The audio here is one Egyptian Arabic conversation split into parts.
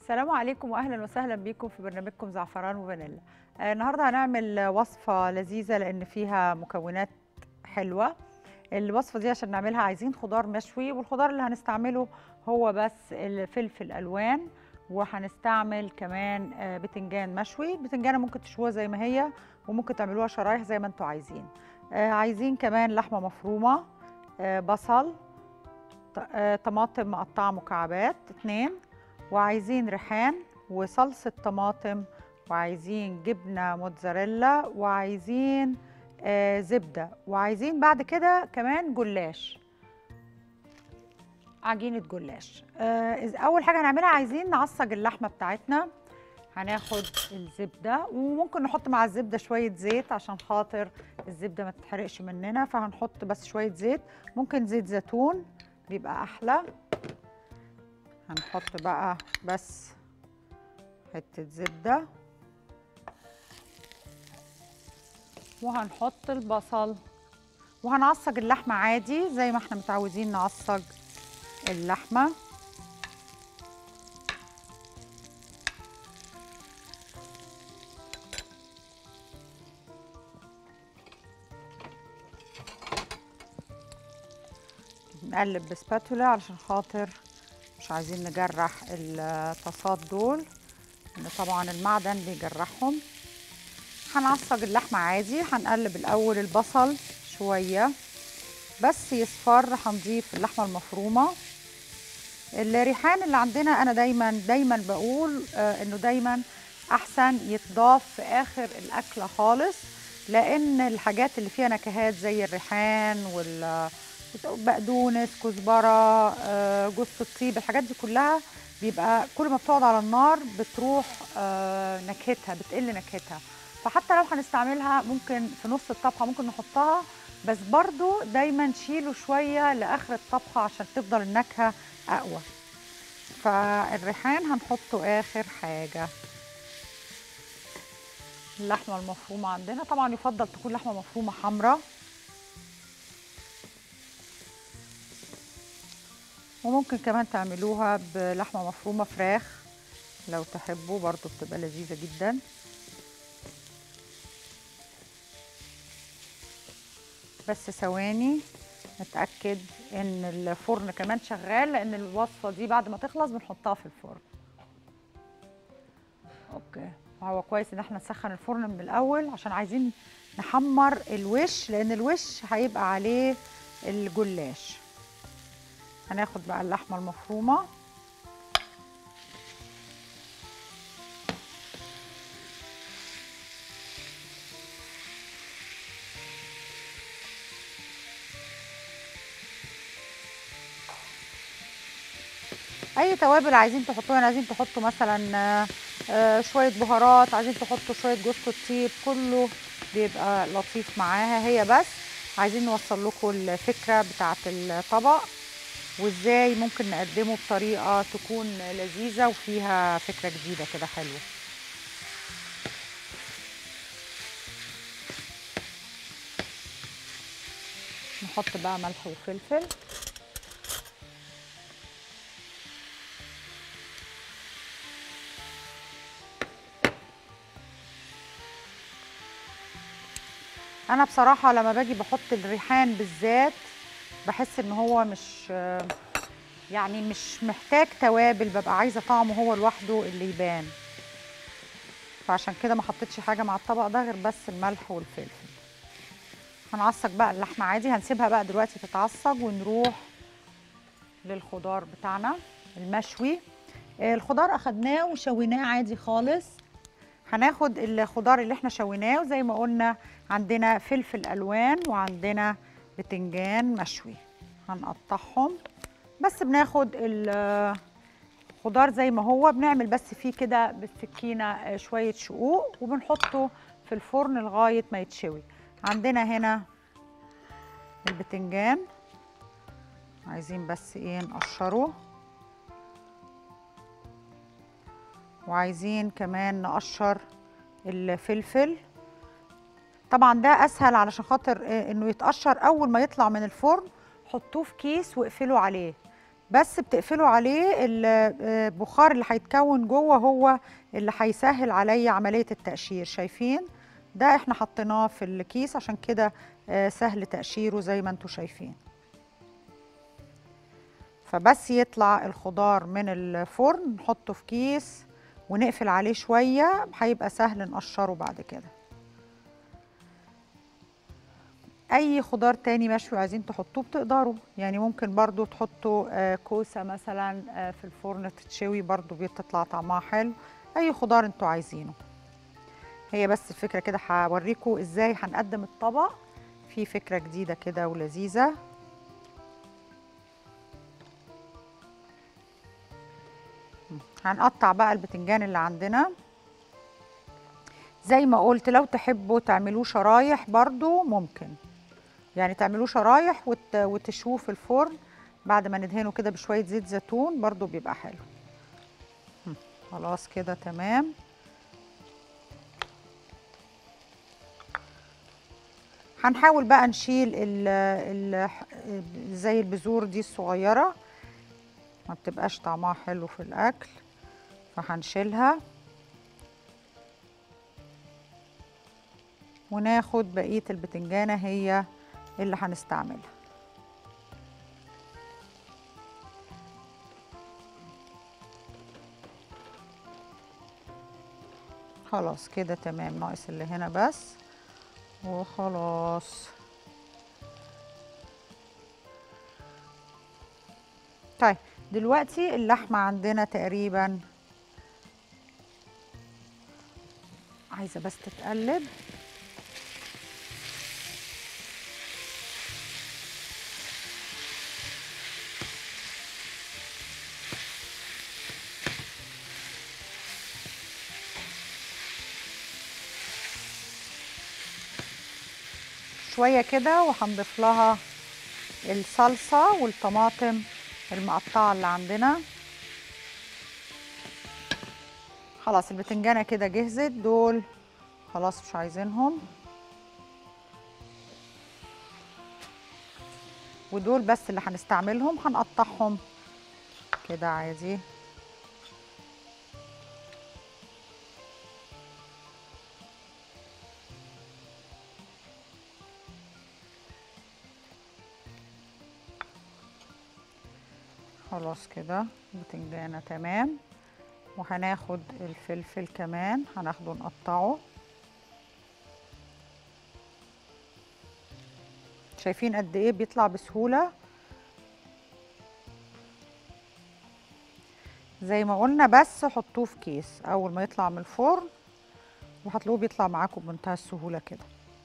السلام عليكم واهلا وسهلا بيكم في برنامجكم زعفران وفانيلا آه، النهارده هنعمل وصفه لذيذه لان فيها مكونات حلوه الوصفه دي عشان نعملها عايزين خضار مشوي والخضار اللي هنستعمله هو بس الفلفل الوان وهنستعمل كمان آه، بتنجان مشوي البتنجانه ممكن تشوها زي ما هي وممكن تعملوها شرايح زي ما انتوا عايزين آه، عايزين كمان لحمه مفرومه آه، بصل ط- آه، طماطم مقطعه مكعبات اتنين وعايزين ريحان وصلصة طماطم وعايزين جبنة موتزاريلا وعايزين آه زبدة وعايزين بعد كده كمان جلاش عجينة جلاش آه إذ- أول حاجة هنعملها عايزين نعصج اللحمة بتاعتنا هناخد الزبدة وممكن نحط مع الزبدة شوية زيت عشان خاطر الزبدة ما تتحرقش مننا فهنحط بس شوية زيت ممكن زيت زيتون بيبقى أحلى هنحط بقى بس حتة زبدة وهنحط البصل وهنعصج اللحمة عادي زي ما احنا متعودين نعصج اللحمة نقلب بسباتولا علشان خاطر مش عايزين نجرح الطاسات دول لان طبعا المعدن بيجرحهم هنعصج اللحمه عادي هنقلب الاول البصل شويه بس يصفر هنضيف اللحمه المفرومه الريحان اللي عندنا انا دايما دايما بقول آه انه دايما احسن يتضاف في اخر الاكله خالص لان الحاجات اللي فيها نكهات زي الريحان وال بقدونس كزبره آه، جوز الطيب الحاجات دي كلها بيبقى كل ما بتقعد على النار بتروح آه، نكهتها بتقل نكهتها فحتى لو هنستعملها ممكن في نص الطبخه ممكن نحطها بس برضو دايما شيله شويه لاخر الطبخه عشان تفضل النكهه اقوى فالريحان هنحطه اخر حاجه اللحمه المفرومه عندنا طبعا يفضل تكون لحمه مفرومه حمراء وممكن كمان تعملوها بلحمة مفرومة فراخ لو تحبوا برضو بتبقى لذيذة جدا بس ثواني نتأكد ان الفرن كمان شغال لان الوصفة دي بعد ما تخلص بنحطها في الفرن اوكي هو كويس ان احنا نسخن الفرن من الاول عشان عايزين نحمر الوش لان الوش هيبقى عليه الجلاش هناخد بقى اللحمة المفرومة اي توابل عايزين تحطوها عايزين تحطوا مثلا آه، آه، شويه بهارات عايزين تحطوا شويه جوز الطيب كله بيبقى لطيف معاها هي بس عايزين نوصل لكم الفكره بتاعه الطبق وازاي ممكن نقدمه بطريقه تكون لذيذه وفيها فكره جديده كده حلوه نحط بقى ملح وفلفل انا بصراحه لما باجي بحط الريحان بالذات بحس ان هو مش يعني مش محتاج توابل ببقى عايزه طعمه هو لوحده اللي يبان فعشان كده ما حطيتش حاجه مع الطبق ده غير بس الملح والفلفل هنعصج بقى اللحمه عادي هنسيبها بقى دلوقتي تتعصج ونروح للخضار بتاعنا المشوي آه، الخضار اخدناه وشويناه عادي خالص هناخد الخضار اللي احنا شويناه وزي ما قلنا عندنا فلفل الوان وعندنا بتنجان مشوي هنقطعهم بس بناخد الخضار زي ما هو بنعمل بس فيه كده بالسكينه آه، شويه شقوق وبنحطه في الفرن لغايه ما يتشوي عندنا هنا البتنجان عايزين بس ايه نقشره وعايزين كمان نقشر الفلفل طبعا ده اسهل علشان خاطر آه، انه يتقشر اول ما يطلع من الفرن حطوه في كيس واقفلوا عليه بس بتقفلوا عليه البخار اللي هيتكون جوه هو اللي هيسهل عليا عمليه التقشير شايفين ده احنا حطيناه في الكيس عشان كده آه، سهل تقشيره زي ما انتم شايفين فبس يطلع الخضار من الفرن نحطه في كيس ونقفل عليه شويه هيبقى سهل نقشره بعد كده اي خضار تاني مشوي عايزين تحطوه بتقدروا يعني ممكن برضو تحطوا آه، كوسه مثلا آه، في الفرن تتشوي برضو بتطلع طعمها حلو اي خضار انتوا عايزينه هي بس الفكره كده هوريكم ازاي هنقدم الطبق في فكره جديده كده ولذيذه هنقطع بقى البتنجان اللي عندنا زي ما قلت لو تحبوا تعملوه شرايح برضو ممكن يعني تعملوه شرايح وت... وتشوه في الفرن بعد ما ندهنه كده بشوية زيت زيتون برضو بيبقى حلو هم، خلاص كده تمام هنحاول بقى نشيل ال ال زي البذور دي الصغيرة ما بتبقاش طعمها حلو في الأكل فهنشيلها وناخد بقية البتنجانة هي اللي هنستعملها خلاص كده تمام ناقص اللي هنا بس وخلاص طيب دلوقتي اللحمة عندنا تقريبا عايزة بس تتقلب شوية كده وهنضيف لها الصلصة والطماطم المقطعة اللي عندنا خلاص البتنجانة كده جهزت دول خلاص مش عايزينهم ودول بس اللي هنستعملهم هنقطعهم كده عادي خلاص كده البتنجانة تمام وهناخد الفلفل كمان هناخده نقطعه شايفين قد ايه بيطلع بسهولة زي ما قلنا بس حطوه في كيس اول ما يطلع من الفرن وهتلاقوه بيطلع معاكم بمنتهى السهولة كده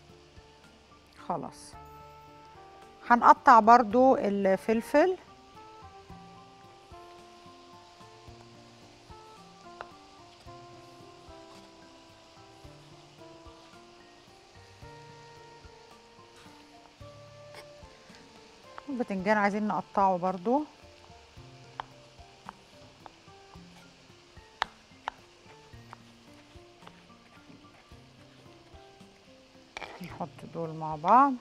خلاص هنقطع برضو الفلفل البتنجان عايزين نقطعه برضو نحط دول مع بعض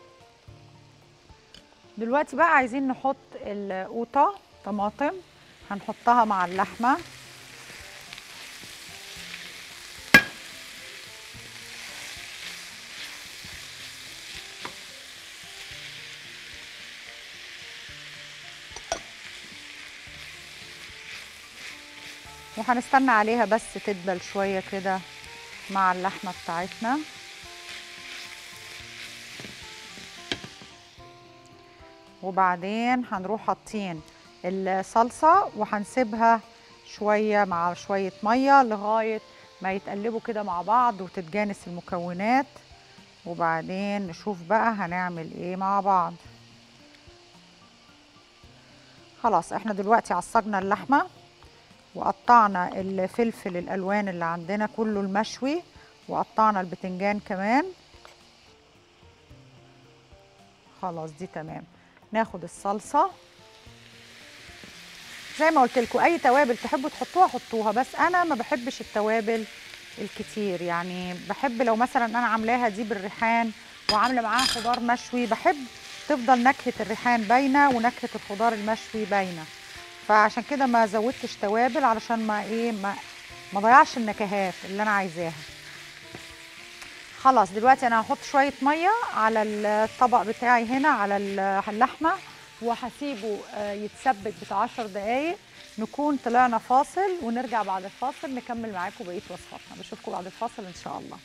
دلوقتي بقى عايزين نحط القوطة طماطم هنحطها مع اللحمة وهنستنى عليها بس تدبل شوية كده مع اللحمة بتاعتنا وبعدين هنروح حاطين الصلصة وهنسيبها شوية مع شوية مية لغاية ما يتقلبوا كده مع بعض وتتجانس المكونات وبعدين نشوف بقى هنعمل ايه مع بعض خلاص احنا دلوقتي عصجنا اللحمة وقطعنا الفلفل الالوان اللي عندنا كله المشوي وقطعنا البتنجان كمان خلاص دي تمام ناخد الصلصه زي ما قلت لكم اي توابل تحبوا تحطوها حطوها بس انا ما بحبش التوابل الكتير يعني بحب لو مثلا انا عاملاها دي بالريحان وعامله معاها خضار مشوي بحب تفضل نكهه الريحان باينه ونكهه الخضار المشوي باينه فعشان كده ما زودتش توابل علشان ما ايه ما ما ضيعش النكهات اللي انا عايزاها خلاص دلوقتي انا هحط شويه ميه على الطبق بتاعي هنا على اللحمه وهسيبه يتسبك بتاع 10 دقايق نكون طلعنا فاصل ونرجع بعد الفاصل نكمل معاكم بقيه وصفاتنا بشوفكم بعد الفاصل ان شاء الله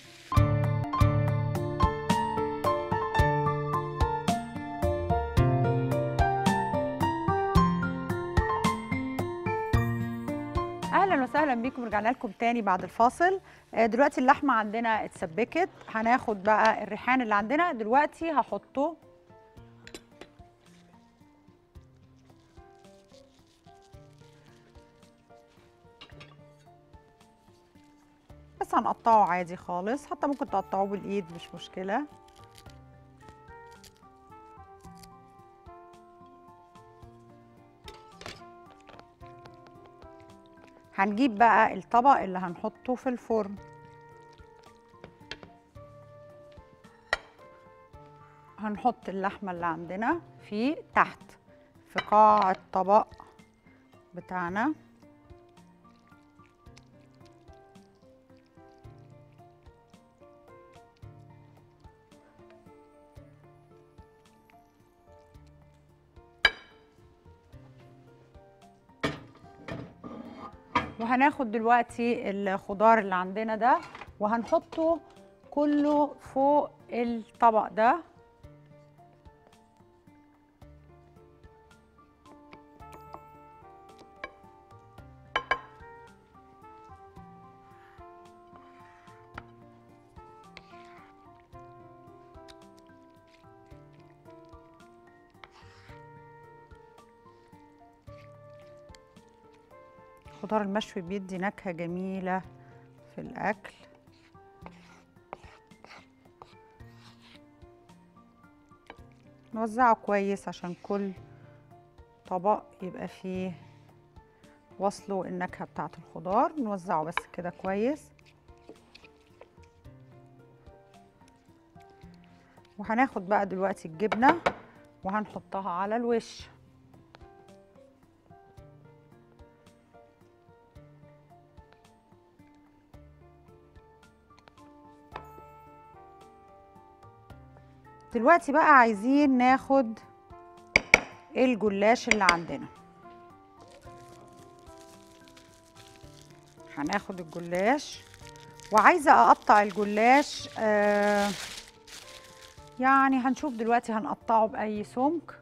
اهلا وسهلا بيكم رجعنا لكم تاني بعد الفاصل دلوقتي اللحمه عندنا اتسبكت هناخد بقى الريحان اللي عندنا دلوقتي هحطه بس هنقطعه عادي خالص حتى ممكن تقطعوه بالايد مش مشكله هنجيب بقى الطبق اللي هنحطه في الفرن هنحط اللحمه اللي عندنا فيه تحت في قاع الطبق بتاعنا وهناخد دلوقتي الخضار اللي عندنا ده وهنحطه كله فوق الطبق ده الخضار المشوي بيدي نكهة جميلة في الأكل نوزعه كويس عشان كل طبق يبقى فيه وصله النكهة بتاعة الخضار نوزعه بس كده كويس وهناخد بقى دلوقتي الجبنة وهنحطها على الوش دلوقتي بقى عايزين ناخد الجلاش اللي عندنا هناخد الجلاش وعايزه اقطع الجلاش آه يعني هنشوف دلوقتي هنقطعه باي سمك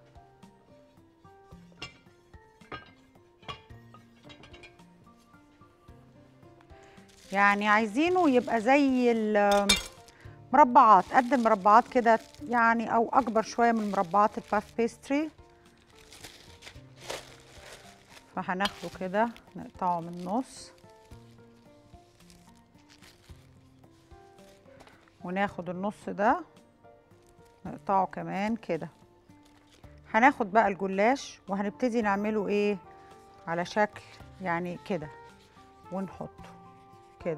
يعني عايزينه يبقى زي مربعات قد المربعات كده يعني او اكبر شويه من مربعات الباف بيستري فهناخده كده نقطعه من النص وناخد النص ده نقطعه كمان كده هناخد بقى الجلاش وهنبتدي نعمله ايه على شكل يعني كده ونحطه كده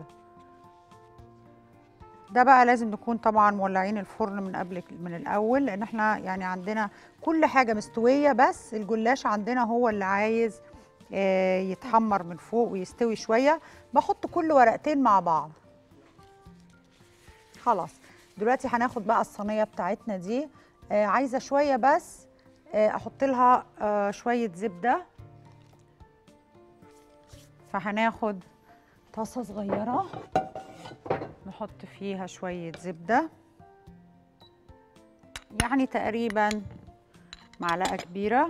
ده بقى لازم نكون طبعا مولعين الفرن من قبل من الاول لان احنا يعني عندنا كل حاجه مستويه بس الجلاش عندنا هو اللي عايز آه يتحمر من فوق ويستوي شويه بحط كل ورقتين مع بعض خلاص دلوقتي هناخد بقى الصينيه بتاعتنا دي آه عايزه شويه بس آه احط لها آه شويه زبده فهناخد طاسه صغيره نحط فيها شوية زبدة يعني تقريبا معلقة كبيرة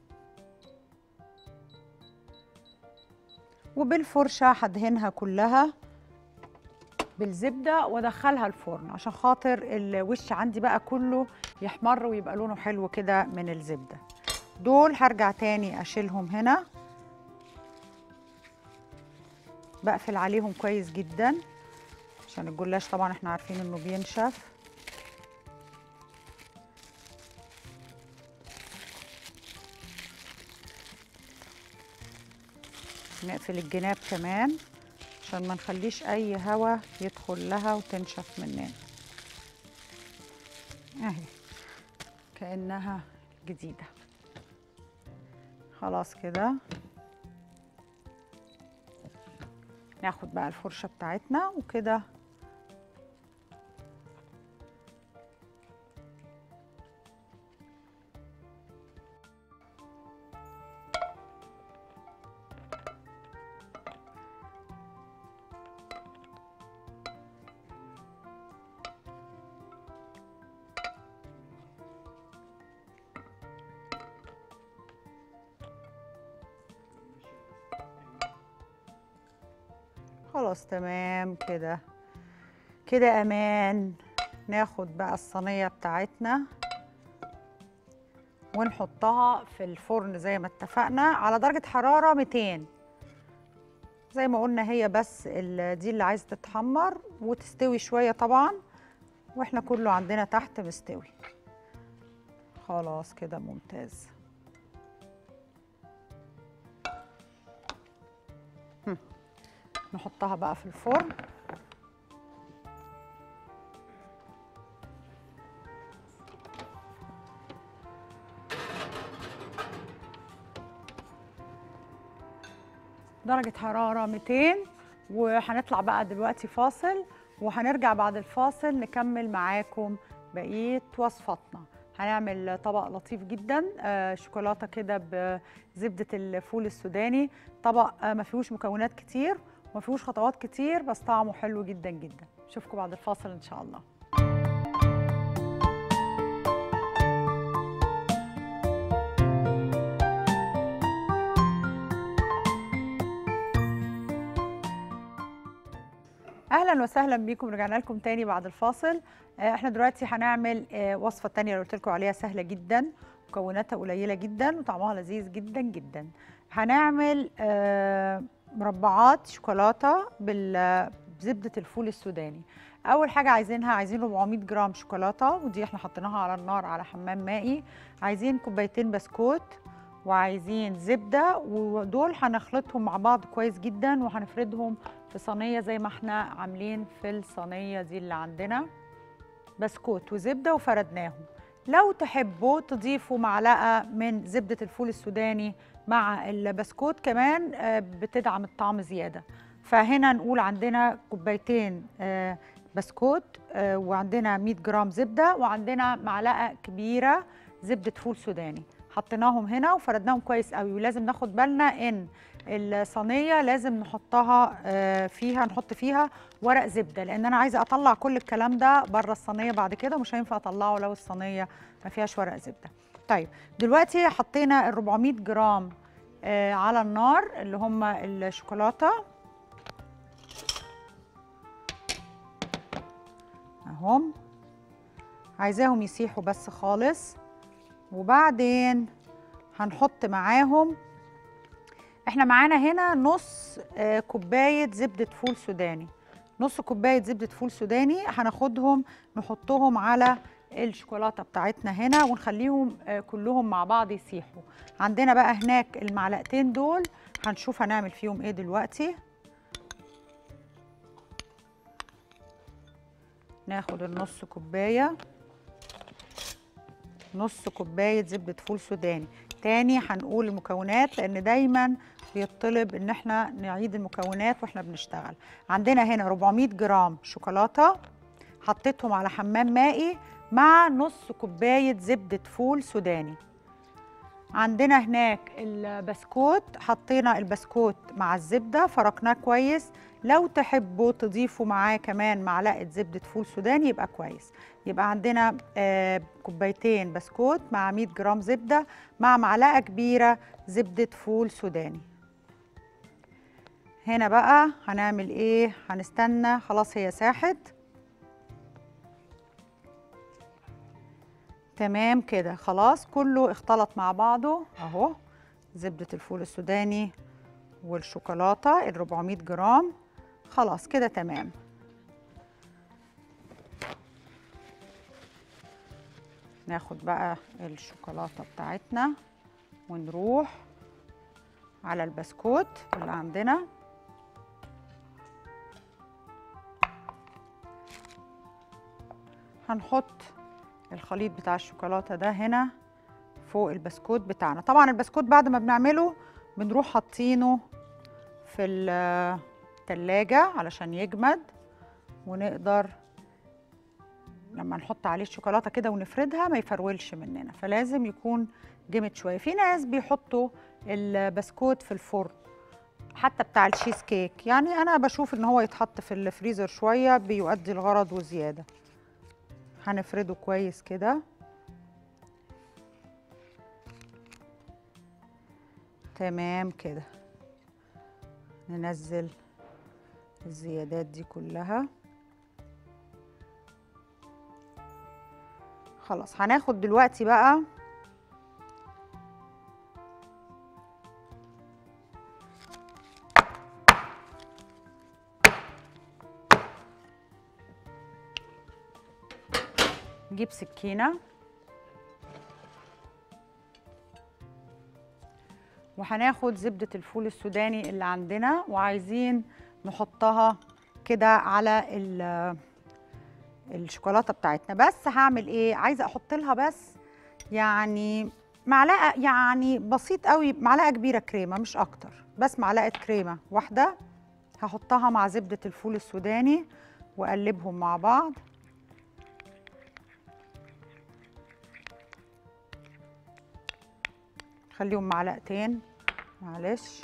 وبالفرشة هدهنها كلها بالزبدة وادخلها الفرن عشان خاطر الوش عندي بقى كله يحمر ويبقى لونه حلو كده من الزبدة دول هرجع تاني اشيلهم هنا بقفل عليهم كويس جدا عشان الجلاش طبعا احنا عارفين انه بينشف نقفل الجناب كمان عشان ما نخليش اي هوا يدخل لها وتنشف مننا اهي كأنها جديدة خلاص كده ناخد بقى الفرشة بتاعتنا وكده خلاص تمام كده كده امان ناخد بقى الصينيه بتاعتنا ونحطها في الفرن زي ما اتفقنا على درجه حراره 200 زي ما قلنا هي بس ال- دي اللي عايزه تتحمر وتستوي شويه طبعا واحنا كله عندنا تحت مستوي خلاص كده ممتاز نحطها بقى في الفرن درجة حرارة 200 وهنطلع بقى دلوقتي فاصل وهنرجع بعد الفاصل نكمل معاكم بقية وصفاتنا هنعمل طبق لطيف جدا آه، شوكولاتة كده بزبدة الفول السوداني طبق آه، ما فيهوش مكونات كتير وما فيهوش خطوات كتير بس طعمه حلو جدا جدا اشوفكم بعد الفاصل ان شاء الله اهلا وسهلا بيكم رجعنا لكم تاني بعد الفاصل آه، احنا دلوقتي هنعمل آه، وصفه تانية اللي قلت لكم عليها سهله جدا مكوناتها قليله جدا وطعمها لذيذ جدا جدا هنعمل آه، مربعات شوكولاته بال- بزبده الفول السوداني اول حاجه عايزينها عايزين 400 جرام شوكولاته ودي احنا حاطيناها على النار على حمام مائي عايزين كوبايتين بسكوت وعايزين زبده ودول هنخلطهم مع بعض كويس جدا وهنفردهم في صينيه زي ما احنا عاملين في الصينيه دي اللي عندنا بسكوت وزبده وفردناهم لو تحبوا تضيفوا معلقه من زبده الفول السوداني مع البسكوت كمان آه، بتدعم الطعم زياده فهنا نقول عندنا كوبايتين آه، بسكوت آه، وعندنا 100 جرام زبده وعندنا معلقه كبيره زبده فول سوداني حطيناهم هنا وفردناهم كويس قوي ولازم ناخد بالنا ان الصينيه لازم نحطها آه، فيها نحط فيها ورق زبده لان انا عايزه اطلع كل الكلام ده بره الصينيه بعد كده ومش هينفع اطلعه لو الصينيه ما فيهاش ورق زبده طيب دلوقتي حطينا ال 400 جرام آه، على النار اللي هم الشوكولاته اهم عايزاهم يسيحوا بس خالص وبعدين هنحط معاهم احنا معانا هنا نص آه، كوبايه زبده فول سوداني نص كوبايه زبده فول سوداني هناخدهم نحطهم على الشوكولاته بتاعتنا هنا ونخليهم آه، كلهم مع بعض يسيحوا عندنا بقى هناك المعلقتين دول هنشوف هنعمل فيهم ايه دلوقتي ناخد النص كوبايه نص كوبايه زبده فول سوداني تاني هنقول المكونات لان دايما بيطلب ان احنا نعيد المكونات واحنا بنشتغل عندنا هنا 400 جرام شوكولاته حطيتهم على حمام مائي مع نص كوبايه زبده فول سوداني عندنا هناك البسكوت حطينا البسكوت مع الزبده فركناه كويس لو تحبوا تضيفوا معاه كمان معلقه زبده فول سوداني يبقى كويس يبقى عندنا آه، كوبايتين بسكوت مع 100 جرام زبده مع معلقه كبيره زبده فول سوداني هنا بقى هنعمل ايه هنستنى خلاص هي ساحت تمام كده خلاص كله اختلط مع بعضه اهو زبدة الفول السوداني والشوكولاتة ال 400 جرام خلاص كده تمام ناخد بقى الشوكولاتة بتاعتنا ونروح على البسكوت اللي عندنا هنحط الخليط بتاع الشوكولاته ده هنا فوق البسكوت بتاعنا طبعا البسكوت بعد ما بنعمله بنروح حاطينه في التلاجة علشان يجمد ونقدر لما نحط عليه الشوكولاته كده ونفردها ما يفرولش مننا فلازم يكون جمد شويه في ناس بيحطوا البسكوت في الفرن حتى بتاع الشيز كيك يعني انا بشوف ان هو يتحط في الفريزر شويه بيؤدي الغرض وزياده هنفرده كويس كده تمام كده ننزل الزيادات دي كلها خلاص هناخد دلوقتي بقى نجيب سكينة وهناخد زبدة الفول السوداني اللي عندنا وعايزين نحطها كده على ال- الشوكولاتة بتاعتنا بس هعمل ايه عايزة احط لها بس يعني معلقة يعني بسيط قوي معلقة كبيرة كريمة مش اكتر بس معلقة كريمة واحدة هحطها مع زبدة الفول السوداني واقلبهم مع بعض خليهم معلقتين معلش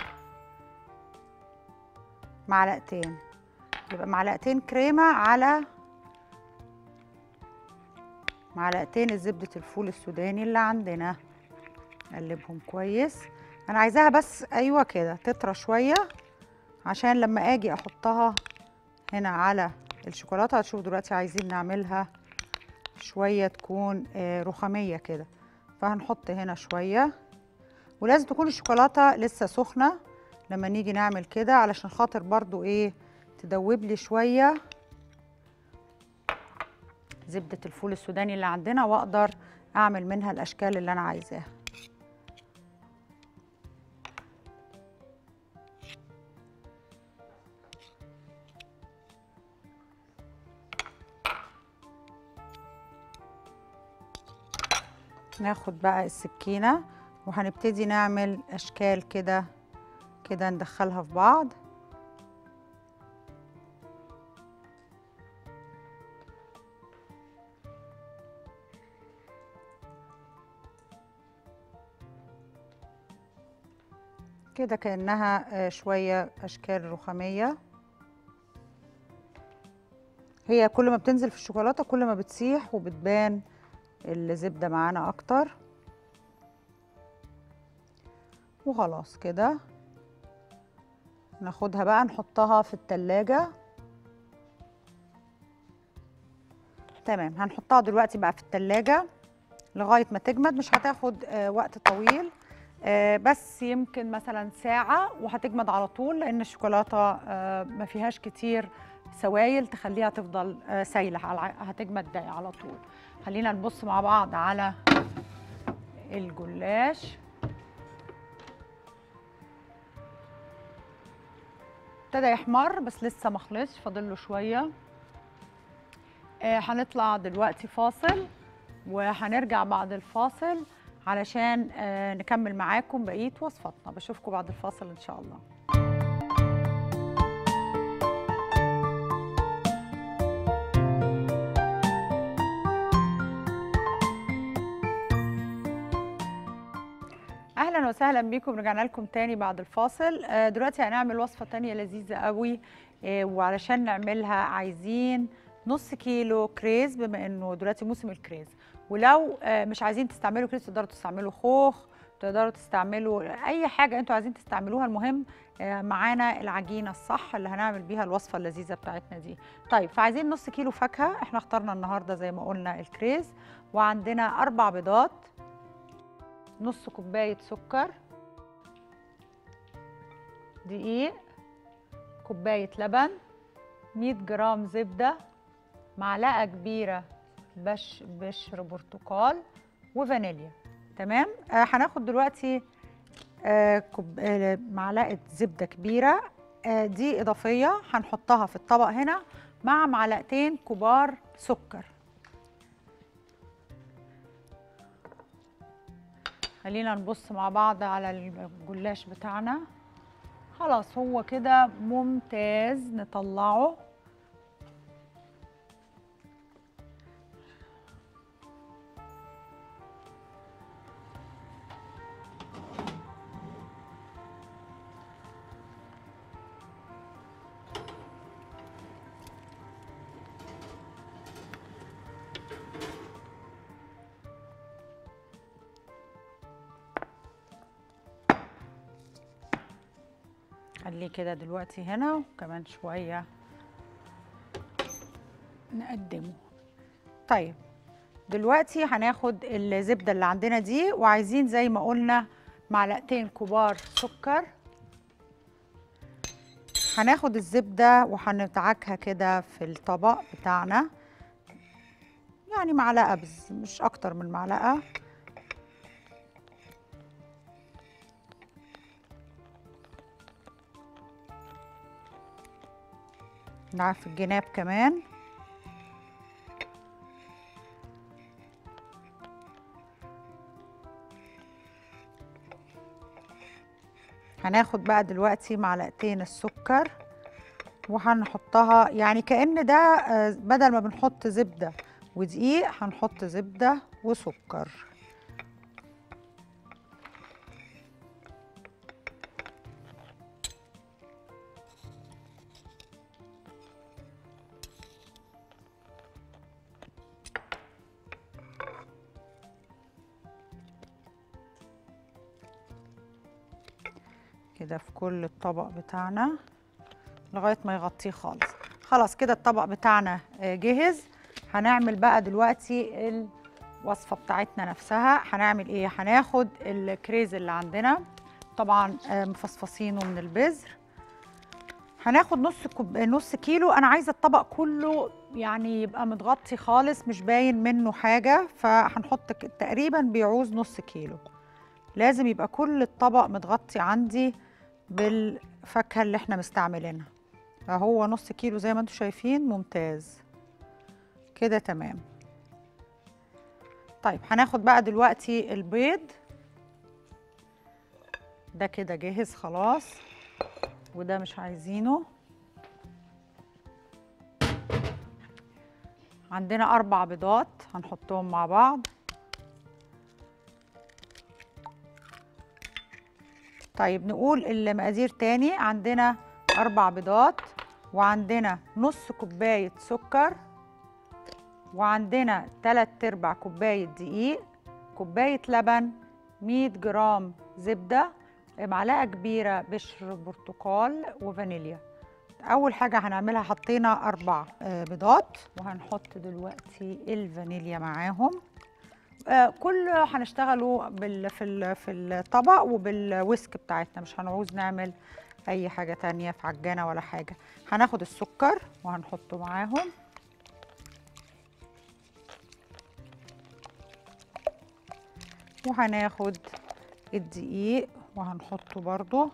معلقتين يبقى معلقتين كريمة على معلقتين الزبدة الفول السوداني اللي عندنا نقلبهم كويس انا عايزاها بس ايوه كده تطرى شوية عشان لما اجي احطها هنا على الشوكولاتة هتشوف دلوقتي عايزين نعملها شوية تكون آه، رخامية كده فهنحط هنا شوية ولازم تكون الشوكولاتة لسه سخنة لما نيجي نعمل كده علشان خاطر برضو ايه تدوب لي شوية زبدة الفول السوداني اللي عندنا واقدر اعمل منها الاشكال اللي انا عايزاها ناخد بقى السكينة وهنبتدي نعمل أشكال كده كده ندخلها في بعض كده كأنها آه، شوية أشكال رخامية هي كل ما بتنزل في الشوكولاتة كل ما بتسيح وبتبان الزبدة معانا أكتر وخلاص كده ناخدها بقى نحطها في التلاجة تمام هنحطها دلوقتي بقى في التلاجة لغاية ما تجمد مش هتاخد آه، وقت طويل آه، بس يمكن مثلا ساعة وهتجمد على طول لأن الشوكولاتة آه، ما فيهاش كتير سوائل تخليها تفضل آه، سايلة على- هتجمد ده على طول خلينا نبص مع بعض على الجلاش ابتدى يحمر بس لسه ما خلصش فاضل له شويه آه هنطلع دلوقتي فاصل وهنرجع بعد الفاصل علشان آه نكمل معاكم بقيه وصفاتنا بشوفكم بعد الفاصل ان شاء الله اهلا وسهلا بيكم رجعنا لكم تاني بعد الفاصل آه، دلوقتي هنعمل وصفه تانية لذيذه قوي آه، وعلشان نعملها عايزين نص كيلو كريز بما انه دلوقتي موسم الكريز ولو آه، مش عايزين تستعملوا كريز تقدروا تستعملوا خوخ تقدروا تستعملوا اي حاجه انتوا عايزين تستعملوها المهم آه، معانا العجينه الصح اللي هنعمل بيها الوصفه اللذيذه بتاعتنا دي طيب فعايزين نص كيلو فاكهه احنا اخترنا النهارده زي ما قلنا الكريز وعندنا اربع بيضات نص كوباية سكر دقيق كوباية لبن 100 جرام زبدة معلقة كبيرة بش بشر برتقال وفانيليا تمام آه هناخد دلوقتي آه كوب آه معلقة زبدة كبيرة آه دي إضافية هنحطها في الطبق هنا مع معلقتين كبار سكر خلينا نبص مع بعض على الجلاش بتاعنا خلاص هو كده ممتاز نطلعه خليه كده دلوقتي هنا وكمان شوية نقدمه طيب دلوقتي هناخد الزبدة اللي عندنا دي وعايزين زي ما قلنا معلقتين كبار سكر هناخد الزبدة وهندعكها كده في الطبق بتاعنا يعني معلقة بس مش أكتر من معلقة نعرف الجناب كمان هناخد بقى دلوقتي معلقتين السكر وهنحطها يعني كأن ده آه، بدل ما بنحط زبدة ودقيق هنحط زبدة وسكر كده في كل الطبق بتاعنا لغاية ما يغطيه خالص خلاص كده الطبق بتاعنا آه، جهز هنعمل بقى دلوقتي الوصفة بتاعتنا نفسها هنعمل ايه هناخد الكريز اللي عندنا طبعا آه، مفصفصينه من البذر هناخد نص كوب نص كيلو انا عايزه الطبق كله يعني يبقى متغطي خالص مش باين منه حاجه فهنحط ك- تقريبا بيعوز نص كيلو لازم يبقى كل الطبق متغطي عندي بالفاكهه اللي احنا مستعملينها فهو نص كيلو زي ما انتم شايفين ممتاز كده تمام طيب هناخد بقى دلوقتي البيض ده كده جاهز خلاص وده مش عايزينه عندنا أربع بيضات هنحطهم مع بعض طيب نقول المقادير تاني عندنا أربع بيضات وعندنا نص كوباية سكر وعندنا تلات أرباع كوباية دقيق كوباية لبن 100 جرام زبدة معلقة كبيرة بشر برتقال وفانيليا أول حاجة هنعملها حطينا أربع آه، بيضات وهنحط دلوقتي الفانيليا معاهم آه، كل هنشتغلوا بال في ال- في الطبق وبالويسك بتاعتنا مش هنعوز نعمل اي حاجه تانية في عجانه ولا حاجه هناخد السكر وهنحطه معاهم وهناخد الدقيق وهنحطه برضو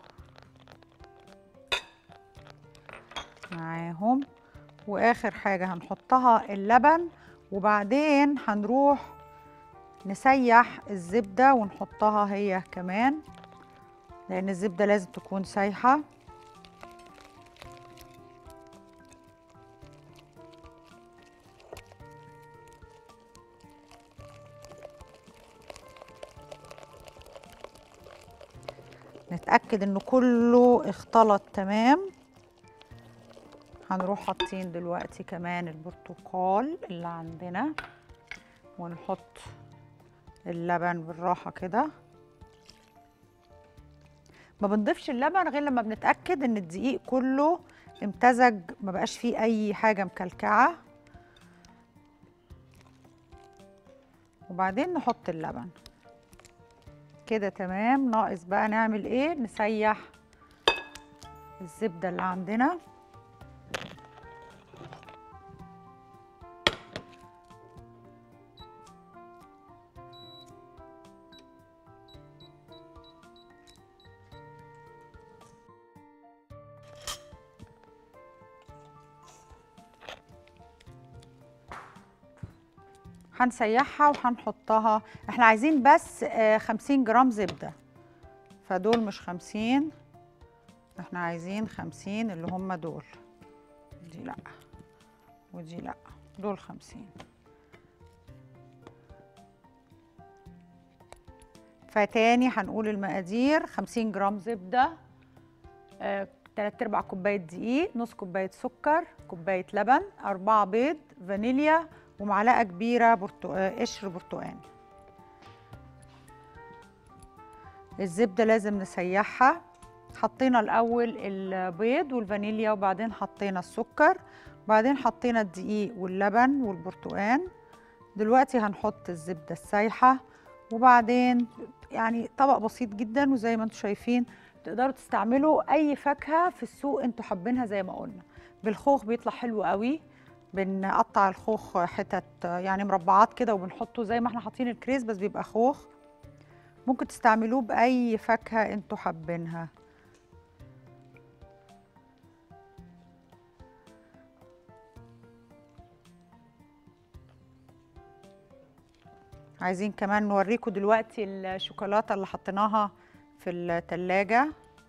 معاهم واخر حاجه هنحطها اللبن وبعدين هنروح نسيح الزبدة ونحطها هي كمان لأن الزبدة لازم تكون سايحة نتأكد إنه كله اختلط تمام هنروح حاطين دلوقتي كمان البرتقال اللي عندنا ونحط اللبن بالراحة كده ما بنضيفش اللبن غير لما بنتأكد ان الدقيق كله امتزج ما بقاش فيه اي حاجة مكلكعة وبعدين نحط اللبن كده تمام ناقص بقى نعمل ايه نسيح الزبدة اللي عندنا هنسيحها وهنحطها احنا عايزين بس آه، 50 جرام زبده فدول مش 50 احنا عايزين 50 اللي هم دول دي لا ودي لا دول 50 فتاني هنقول المقادير 50 جرام زبده آه، تلات ارباع كوبايه دقيق نص كوبايه سكر كوبايه لبن أربعة بيض فانيليا ومعلقه كبيره برتو... آه، قشر برتقان الزبده لازم نسيحها حطينا الاول البيض والفانيليا وبعدين حطينا السكر وبعدين حطينا الدقيق واللبن والبرتقان دلوقتي هنحط الزبده السايحه وبعدين يعني طبق بسيط جدا وزي ما انتم شايفين تقدروا تستعملوا اي فاكهه في السوق انتوا حابينها زي ما قلنا بالخوخ بيطلع حلو قوي بنقطع الخوخ حتت يعني مربعات كده وبنحطه زي ما احنا حاطين الكريز بس بيبقى خوخ ممكن تستعملوه باي فاكهه انتوا حابينها عايزين كمان نوريكم دلوقتي الشوكولاته اللي حطيناها في التلاجة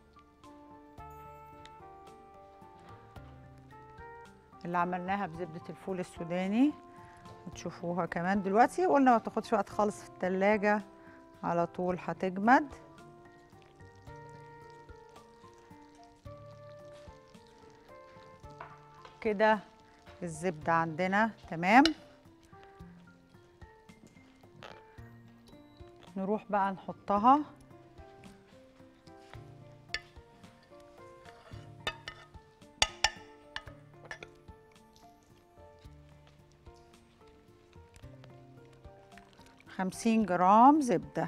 اللي عملناها بزبدة الفول السوداني وتشوفوها كمان دلوقتي قلنا ما تاخدش وقت خالص في التلاجة على طول هتجمد كده الزبدة عندنا تمام نروح بقى نحطها خمسين جرام زبدة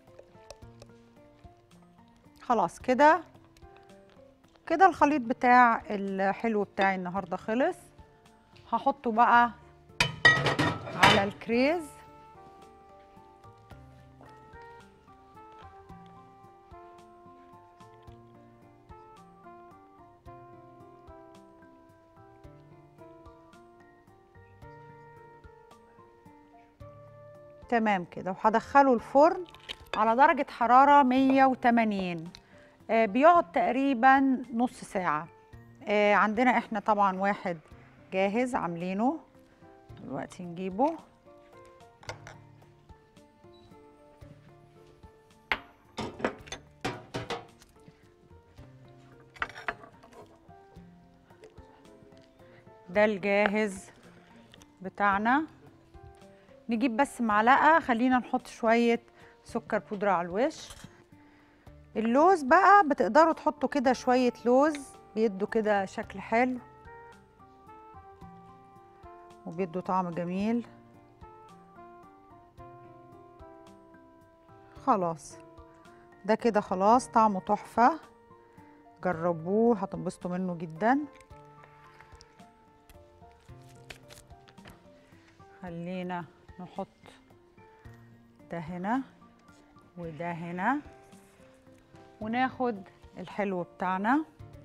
خلاص كده كده الخليط بتاع الحلو بتاعي النهاردة خلص هحطه بقى على الكريز تمام كده وهدخله الفرن على درجة حرارة 180 آه بيقعد تقريبا نص ساعة آه عندنا احنا طبعا واحد جاهز عاملينه دلوقتي نجيبه ده الجاهز بتاعنا نجيب بس معلقه خلينا نحط شويه سكر بودره على الوش اللوز بقى بتقدروا تحطوا كده شويه لوز بيدوا كده شكل حلو وبيدوا طعم جميل خلاص ده كده خلاص طعمه تحفه جربوه هتنبسطوا منه جدا خلينا نحط ده هنا وده هنا وناخد الحلو بتاعنا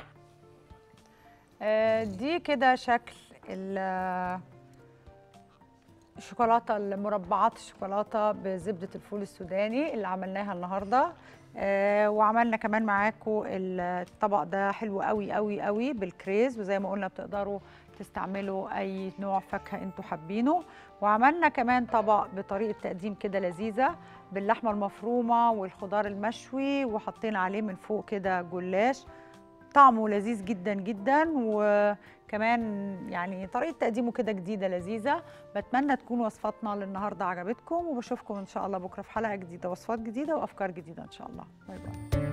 آه، دي كده شكل ال- الشوكولاته المربعات الشوكولاته بزبده الفول السوداني اللي عملناها النهارده آه، وعملنا كمان معاكم الطبق ده حلو قوي قوي قوي بالكريز وزي ما قلنا بتقدروا تستعملوا اي نوع فاكهه انتوا حابينه وعملنا كمان طبق بطريقه تقديم كده لذيذه باللحمه المفرومه والخضار المشوي وحطينا عليه من فوق كده جلاش طعمه لذيذ جدا جدا وكمان يعني طريقه تقديمه كده جديده لذيذه بتمنى تكون وصفاتنا للنهارده عجبتكم وبشوفكم ان شاء الله بكره في حلقه جديده وصفات جديده وافكار جديده ان شاء الله باي باي